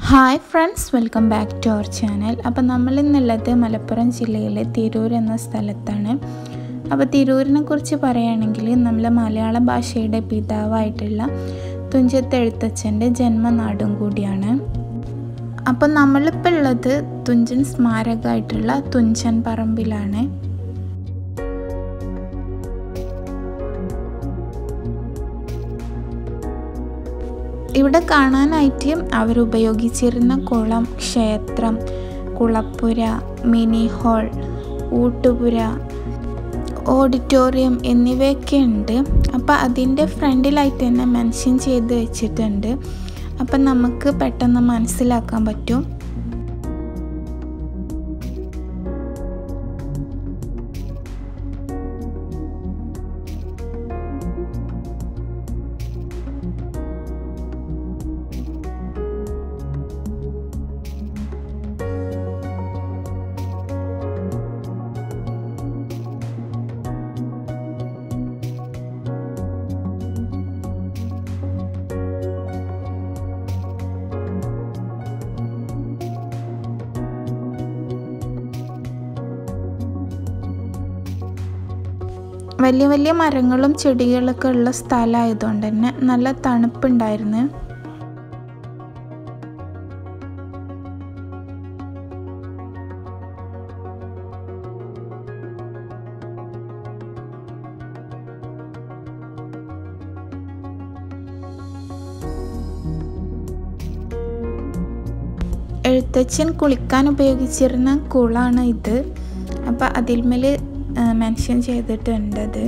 hi friends welcome back to our channel അപ്പോൾ നമ്മൾ ഇന്നുള്ളത് മലപ്പുറം ജില്ലയിലെ തിരൂർ എന്ന സ്ഥലത്താണ് അപ്പോൾ തിരൂരിനെ കുറിച്ച് പറയുകയാണെങ്കിൽ നമ്മൾ മലയാള ഭാഷയുടെ പിതാവായിട്ടുള്ള തുഞ്ചത്ത് എഴുത്തച്ഛൻ്റെ ജന്മനാടും കൂടിയാണ് അപ്പോൾ നമ്മളിപ്പോൾ ഉള്ളത് തുഞ്ചൻ സ്മാരകമായിട്ടുള്ള തുഞ്ചൻ പറമ്പിലാണ് ഇവിടെ കാണാനായിട്ട് അവർ ഉപയോഗിച്ചിരുന്ന കുളം ക്ഷേത്രം കുളപ്പുര മിനി ഹാൾ ഊട്ടുപുര ഓഡിറ്റോറിയം എന്നിവയൊക്കെ ഉണ്ട് അപ്പോൾ അതിൻ്റെ ഫ്രണ്ടിലായിട്ട് തന്നെ മെൻഷൻ ചെയ്ത് വെച്ചിട്ടുണ്ട് അപ്പം നമുക്ക് പെട്ടെന്ന് മനസ്സിലാക്കാൻ പറ്റും വലിയ വലിയ മരങ്ങളും ചെടികളൊക്കെ ഉള്ള സ്ഥലമായതുകൊണ്ട് തന്നെ നല്ല തണുപ്പുണ്ടായിരുന്നു എഴുത്തച്ഛൻ കുളിക്കാൻ ഉപയോഗിച്ചിരുന്ന കുളമാണ് ഇത് അപ്പം അതിൽമേൽ മെൻഷൻ ചെയ്തിട്ടുണ്ടത്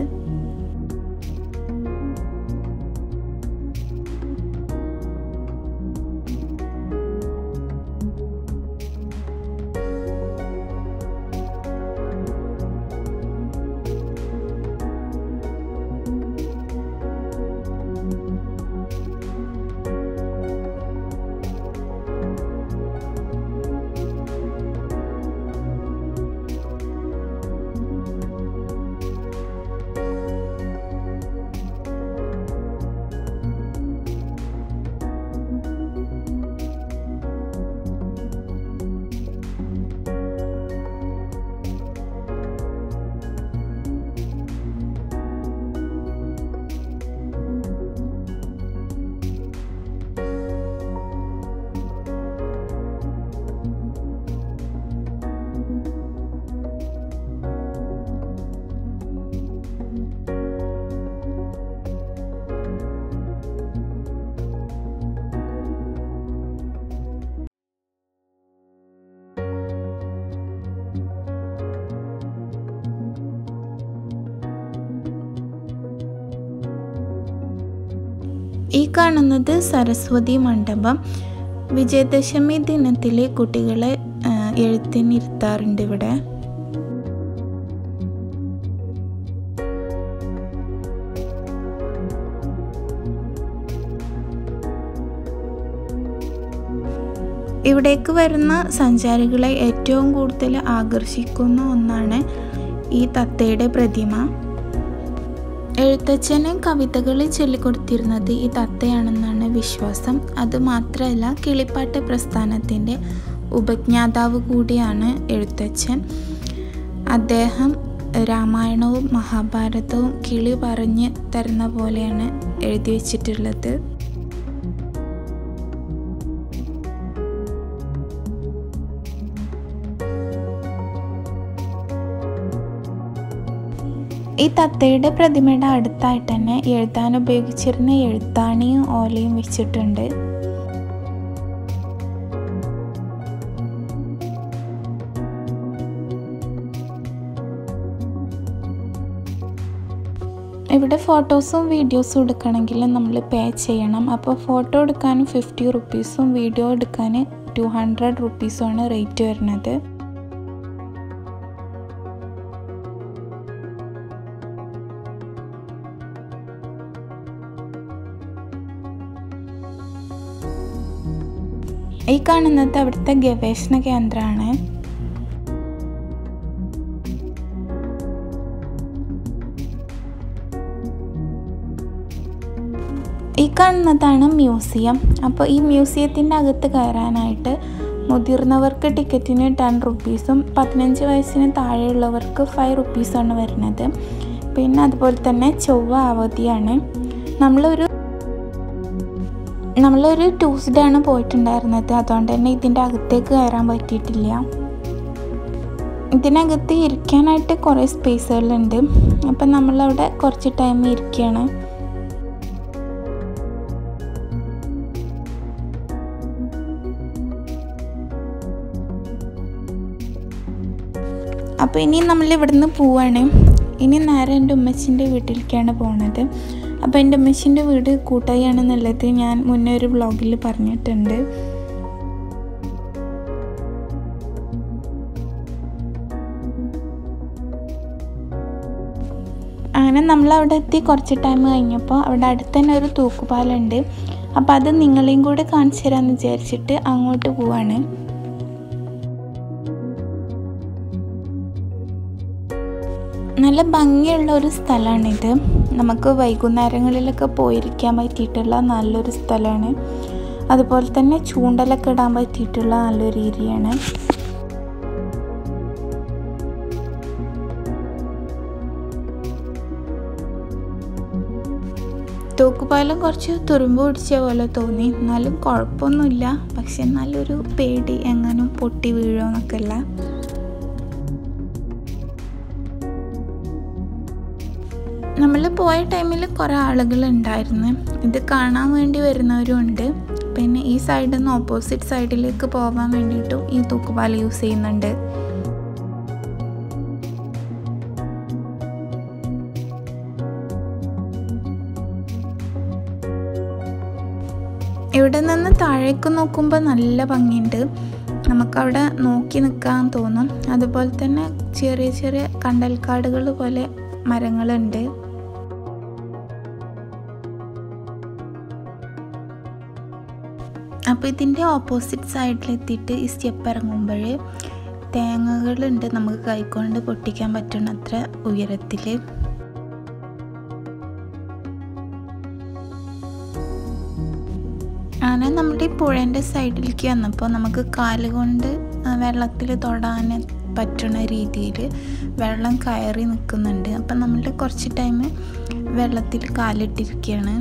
ഈ കാണുന്നത് സരസ്വതി മണ്ഡപം വിജയദശമി ദിനത്തിൽ കുട്ടികളെ എഴുത്തിനിരുത്താറുണ്ട് ഇവിടെ ഇവിടേക്ക് വരുന്ന സഞ്ചാരികളെ ഏറ്റവും കൂടുതൽ ആകർഷിക്കുന്ന ഒന്നാണ് ഈ തത്തയുടെ പ്രതിമ എഴുത്തച്ഛന് കവിതകൾ ചൊല്ലിക്കൊടുത്തിരുന്നത് ഈ തത്തയാണെന്നാണ് വിശ്വാസം അതുമാത്രമല്ല കിളിപ്പാട്ട് പ്രസ്ഥാനത്തിൻ്റെ ഉപജ്ഞാതാവ് കൂടിയാണ് എഴുത്തച്ഛൻ അദ്ദേഹം രാമായണവും മഹാഭാരതവും കിളി പറഞ്ഞ് തരുന്ന പോലെയാണ് എഴുതി വച്ചിട്ടുള്ളത് ഈ തത്തയുടെ പ്രതിമയുടെ അടുത്തായിട്ട് തന്നെ എഴുതാൻ ഉപയോഗിച്ചിരുന്ന എഴുത്താണിയും ഓലയും വെച്ചിട്ടുണ്ട് ഇവിടെ ഫോട്ടോസും വീഡിയോസും എടുക്കണമെങ്കിൽ നമ്മൾ പേ ചെയ്യണം അപ്പോൾ ഫോട്ടോ എടുക്കാൻ ഫിഫ്റ്റി റുപ്പീസും വീഡിയോ എടുക്കാൻ ടു ഹൺഡ്രഡ് റുപ്പീസുമാണ് റേറ്റ് വരുന്നത് ഈ കാണുന്നത് അവിടുത്തെ ഗവേഷണ കേന്ദ്രമാണ് ഈ കാണുന്നതാണ് മ്യൂസിയം അപ്പോൾ ഈ മ്യൂസിയത്തിൻ്റെ അകത്ത് കയറാനായിട്ട് മുതിർന്നവർക്ക് ടിക്കറ്റിന് ടെൻ റുപ്പീസും പതിനഞ്ച് വയസ്സിന് താഴെയുള്ളവർക്ക് ഫൈവ് റുപ്പീസാണ് വരുന്നത് പിന്നെ അതുപോലെ തന്നെ ചൊവ്വ അവധിയാണ് നമ്മളൊരു നമ്മളൊരു ട്യൂസ്ഡേ ആണ് പോയിട്ടുണ്ടായിരുന്നത് അതുകൊണ്ട് തന്നെ ഇതിൻ്റെ അകത്തേക്ക് കയറാൻ പറ്റിയിട്ടില്ല ഇതിനകത്ത് ഇരിക്കാനായിട്ട് കുറേ സ്പേസുകളുണ്ട് അപ്പം നമ്മളവിടെ കുറച്ച് ടൈം ഇരിക്കുകയാണ് അപ്പോൾ ഇനി നമ്മൾ ഇവിടുന്ന് പോവാണ് ഇനി നേരെ എൻ്റെ ഉമ്മച്ചിൻ്റെ വീട്ടിലേക്കാണ് പോണത് അപ്പോൾ എൻ്റെ ഉമ്മച്ചിൻ്റെ വീട് കൂട്ടായിയാണെന്നുള്ളത് ഞാൻ മുന്നേ ഒരു വ്ളോഗിൽ പറഞ്ഞിട്ടുണ്ട് അങ്ങനെ നമ്മൾ അവിടെ എത്തി കുറച്ച് ടൈം കഴിഞ്ഞപ്പോൾ അവിടെ അടുത്ത് തന്നെ ഒരു തൂക്കുപാലമുണ്ട് അപ്പോൾ അത് നിങ്ങളെയും കൂടെ കാണിച്ചു തരാമെന്ന് വിചാരിച്ചിട്ട് അങ്ങോട്ട് പോവാണ് നല്ല ഭംഗിയുള്ള ഒരു സ്ഥലമാണിത് നമുക്ക് വൈകുന്നേരങ്ങളിലൊക്കെ പോയിരിക്കാൻ പറ്റിയിട്ടുള്ള നല്ലൊരു സ്ഥലമാണ് അതുപോലെ തന്നെ ചൂണ്ടലൊക്കെ ഇടാൻ പറ്റിയിട്ടുള്ള നല്ലൊരു ഏരിയയാണ് തൂക്കുപാലം കുറച്ച് തുരുമ്പ് പിടിച്ച പോലെ തോന്നി എന്നാലും കുഴപ്പമൊന്നുമില്ല പക്ഷെ നല്ലൊരു പേടി എങ്ങാനും പൊട്ടി വീഴോ എന്നൊക്കെ ഉള്ള നമ്മൾ പോയ ടൈമിൽ കുറേ ആളുകൾ ഉണ്ടായിരുന്നു ഇത് കാണാൻ വേണ്ടി വരുന്നവരും ഉണ്ട് പിന്നെ ഈ സൈഡിൽ നിന്ന് ഓപ്പോസിറ്റ് സൈഡിലേക്ക് പോകാൻ വേണ്ടിയിട്ടും ഈ തൂക്കുപാലം യൂസ് ചെയ്യുന്നുണ്ട് ഇവിടെ നിന്ന് താഴേക്ക് നോക്കുമ്പോൾ നല്ല ഭംഗിയുണ്ട് നമുക്കവിടെ നോക്കി നിൽക്കാൻ തോന്നും അതുപോലെ തന്നെ ചെറിയ ചെറിയ കണ്ടൽക്കാടുകൾ പോലെ മരങ്ങളുണ്ട് അപ്പോൾ ഇതിൻ്റെ ഓപ്പോസിറ്റ് സൈഡിലെത്തിയിട്ട് ഈ സ്റ്റെപ്പ് ഇറങ്ങുമ്പോൾ തേങ്ങകളുണ്ട് നമുക്ക് കൈക്കൊണ്ട് പൊട്ടിക്കാൻ പറ്റുന്നത്ര ഉയരത്തിൽ അങ്ങനെ നമ്മുടെ ഈ പുഴേൻ്റെ സൈഡിലേക്ക് വന്നപ്പോൾ നമുക്ക് കാലുകൊണ്ട് വെള്ളത്തിൽ തൊടാൻ പറ്റുന്ന രീതിയിൽ വെള്ളം കയറി നിൽക്കുന്നുണ്ട് അപ്പം നമ്മൾ കുറച്ച് ടൈം വെള്ളത്തിൽ കാലിട്ടിരിക്കുകയാണ്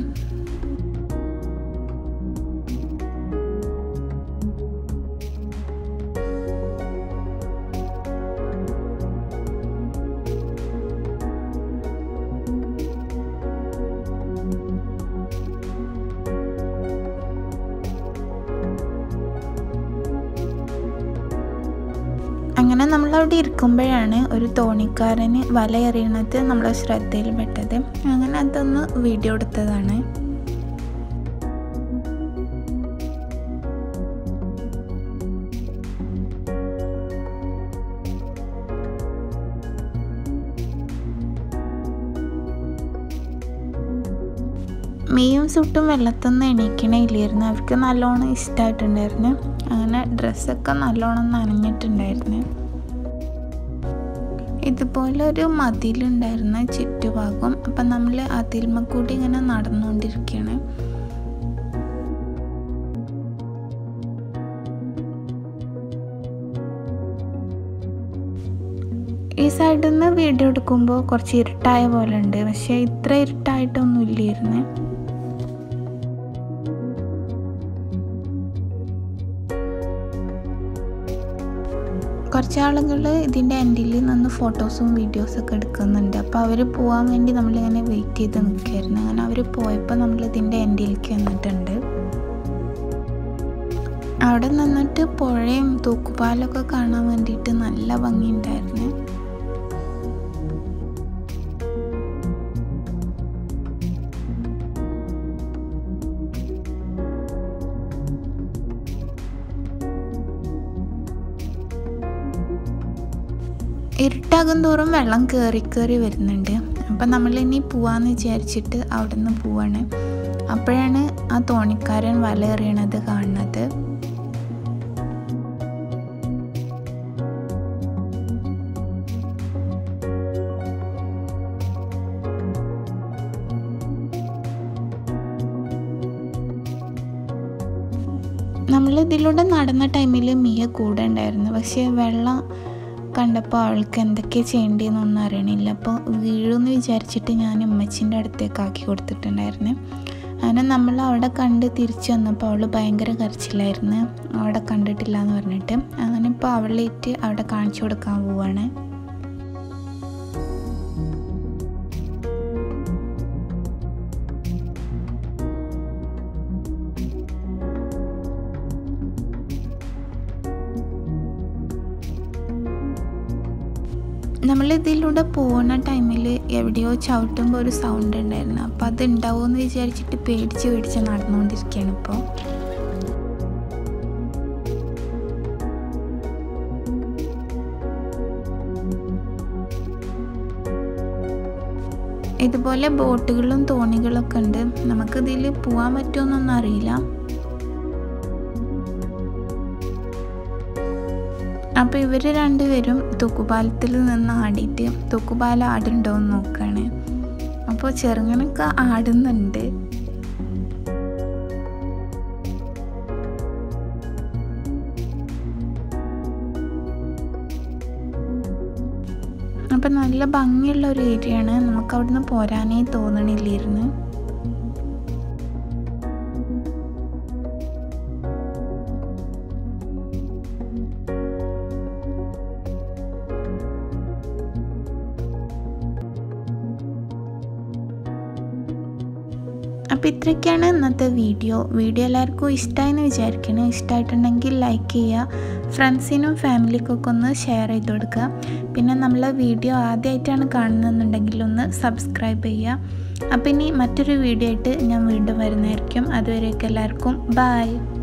അങ്ങനെ നമ്മളവിടെ ഇരിക്കുമ്പോഴാണ് ഒരു തോണിക്കാരന് വല എറിയണത് നമ്മളെ ശ്രദ്ധയിൽപ്പെട്ടത് അങ്ങനെ അതൊന്ന് വീഡിയോ എടുത്തതാണ് മെയ്യും സുട്ടും വെള്ളത്തൊന്നും എണീക്കണേ ഇല്ലായിരുന്നു അവർക്ക് നല്ലോണം ഇഷ്ടമായിട്ടുണ്ടായിരുന്നു അങ്ങനെ ഡ്രസ്സൊക്കെ നല്ലോണം നനഞ്ഞിട്ടുണ്ടായിരുന്നു ഇതുപോലെ ഒരു മതിലുണ്ടായിരുന്ന ചുറ്റുഭാഗം അപ്പം നമ്മൾ അതിൽമ കൂടി ഇങ്ങനെ നടന്നുകൊണ്ടിരിക്കുകയാണ് ഈ സൈഡിൽ നിന്ന് വീഡിയോ എടുക്കുമ്പോൾ കുറച്ച് ഇരുട്ടായ പോലെ ഉണ്ട് പക്ഷേ ഇത്ര ഇരുട്ടായിട്ടൊന്നും ഇല്ലായിരുന്നു കുറച്ച് ആളുകൾ ഇതിൻ്റെ എൻഡിൽ നിന്ന് ഫോട്ടോസും വീഡിയോസൊക്കെ എടുക്കുന്നുണ്ട് അപ്പോൾ അവർ പോകാൻ വേണ്ടി നമ്മളിങ്ങനെ വെയിറ്റ് ചെയ്ത് നിൽക്കുകയായിരുന്നു അങ്ങനെ അവർ പോയപ്പോൾ നമ്മൾ ഇതിൻ്റെ എൻഡിലേക്ക് വന്നിട്ടുണ്ട് അവിടെ നിന്നിട്ട് പുഴയും തൂക്കുപാലൊക്കെ കാണാൻ വേണ്ടിയിട്ട് നല്ല ഭംഗിയുണ്ടായിരുന്നു ഇരുട്ടാകും തോറും വെള്ളം കയറി കയറി വരുന്നുണ്ട് അപ്പം നമ്മളിനി പോവാന്ന് വിചാരിച്ചിട്ട് അവിടെ നിന്ന് പോവാണ് അപ്പോഴാണ് ആ തോണിക്കാരൻ വല എറിയണത് കാണുന്നത് നമ്മൾ ഇതിലൂടെ നടന്ന ടൈമിൽ മിയ കൂടെ ഉണ്ടായിരുന്നു പക്ഷേ വെള്ളം കണ്ടപ്പോൾ അവൾക്ക് എന്തൊക്കെ ചെയ്യേണ്ടതെന്നൊന്നും അറിയണില്ല അപ്പോൾ വീഴുമെന്ന് വിചാരിച്ചിട്ട് ഞാൻ ഉമ്മച്ചിൻ്റെ അടുത്തേക്ക് ആക്കി കൊടുത്തിട്ടുണ്ടായിരുന്നു അങ്ങനെ നമ്മൾ അവിടെ കണ്ട് തിരിച്ചു വന്നപ്പോൾ അവൾ ഭയങ്കര കരച്ചിലായിരുന്നു അവിടെ കണ്ടിട്ടില്ല എന്ന് പറഞ്ഞിട്ട് അങ്ങനെ ഇപ്പോൾ അവളേറ്റ് അവിടെ കാണിച്ചു കൊടുക്കാൻ പോവാണ് നമ്മൾ ഇതിലൂടെ പോകുന്ന ടൈമിൽ എവിടെയോ ചവിട്ടുമ്പോൾ ഒരു സൗണ്ട് ഉണ്ടായിരുന്നു അപ്പോൾ അത് ഉണ്ടാവുമെന്ന് വിചാരിച്ചിട്ട് പേടിച്ച് പേടിച്ച് നടന്നുകൊണ്ടിരിക്കുകയാണ് ഇപ്പോൾ ഇതുപോലെ ബോട്ടുകളും തോണികളൊക്കെ ഉണ്ട് നമുക്കിതിൽ പോകാൻ പറ്റുമെന്നൊന്നും അറിയില്ല അപ്പോൾ ഇവർ രണ്ടുപേരും തൂക്കുപാലത്തിൽ നിന്ന് ആടിയിട്ട് തൂക്കുപാലം ആടുണ്ടോ എന്ന് നോക്കുകയാണ് അപ്പോൾ ചെറുങ്ങനൊക്കെ ആടുന്നുണ്ട് അപ്പം നല്ല ഭംഗിയുള്ള ഒരു ഏരിയയാണ് നമുക്ക് അവിടുന്ന് പോരാനേ തോന്നണില്ലായിരുന്നു അപ്പോൾ ഇത്രയൊക്കെയാണ് ഇന്നത്തെ വീഡിയോ വീഡിയോ എല്ലാവർക്കും ഇഷ്ടമായെന്ന് വിചാരിക്കണം ഇഷ്ടമായിട്ടുണ്ടെങ്കിൽ ലൈക്ക് ചെയ്യുക ഫ്രണ്ട്സിനും ഫാമിലിക്കൊക്കെ ഒന്ന് ഷെയർ ചെയ്ത് കൊടുക്കുക പിന്നെ നമ്മളെ വീഡിയോ ആദ്യമായിട്ടാണ് കാണുന്നതെന്നുണ്ടെങ്കിൽ ഒന്ന് സബ്സ്ക്രൈബ് ചെയ്യുക അപ്പോൾ ഇനി മറ്റൊരു വീഡിയോ ആയിട്ട് ഞാൻ വീണ്ടും വരുന്നതായിരിക്കും അതുവരെയൊക്കെ എല്ലാവർക്കും ബായ്